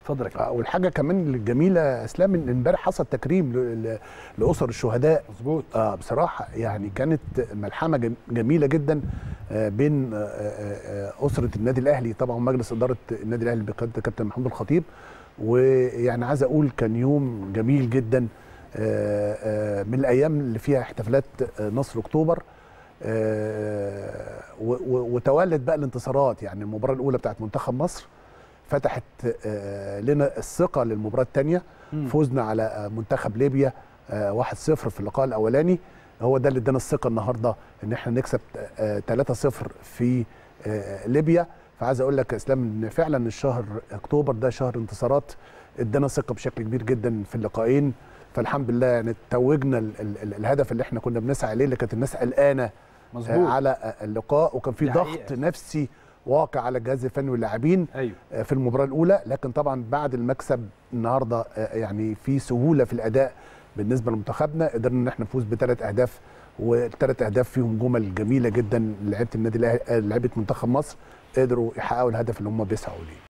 اتفضل يا كابتن والحاجه كمان الجميله يا اسلام ان امبارح حصل تكريم ل- ل- لاسر الشهداء مظبوط اه بصراحه يعني كانت ملحمه جم- جميله جدا آه، بين آه، آه، آه، اسره النادي الاهلي طبعا مجلس اداره النادي الاهلي بقياده كابتن محمود الخطيب ويعني عايز اقول كان يوم جميل جدا آه، آه، من الايام اللي فيها احتفالات آه، نصر اكتوبر آه، و- و- وتوالت بقى الانتصارات يعني المباراه الاولى بتاعت منتخب مصر فتحت آه، لنا الثقه للمباراه الثانيه مم. فوزنا على آه، منتخب ليبيا آه، 1-0 في اللقاء الاولاني هو ده اللي ادانا الثقه النهارده ان احنا نكسب آه، 3-0 في آه، ليبيا فعايز اقول لك يا اسلام ان فعلا الشهر اكتوبر ده شهر انتصارات ادانا ثقه بشكل كبير جدا في اللقاءين فالحمد لله يعني توجنا ال ال ال الهدف اللي احنا كنا بنسعى اليه اللي كانت الناس قلقانه آه، مظبوط على آه، اللقاء وكان في دي ضغط حقيقة. نفسي واقع على الجهاز الفني واللاعبين ايوه آه، في المباراه الاولى لكن طبعا بعد المكسب النهارده آه، يعني في سهوله في الاداء بالنسبه لمنتخبنا قدرنا ان احنا نفوز بثلاث اهداف والثلاث اهداف فيهم جمل جميله جدا لعيبه النادي الاهلي آه، لعيبه منتخب مصر قدروا يحققوا الهدف اللي هم بيسعوا ليه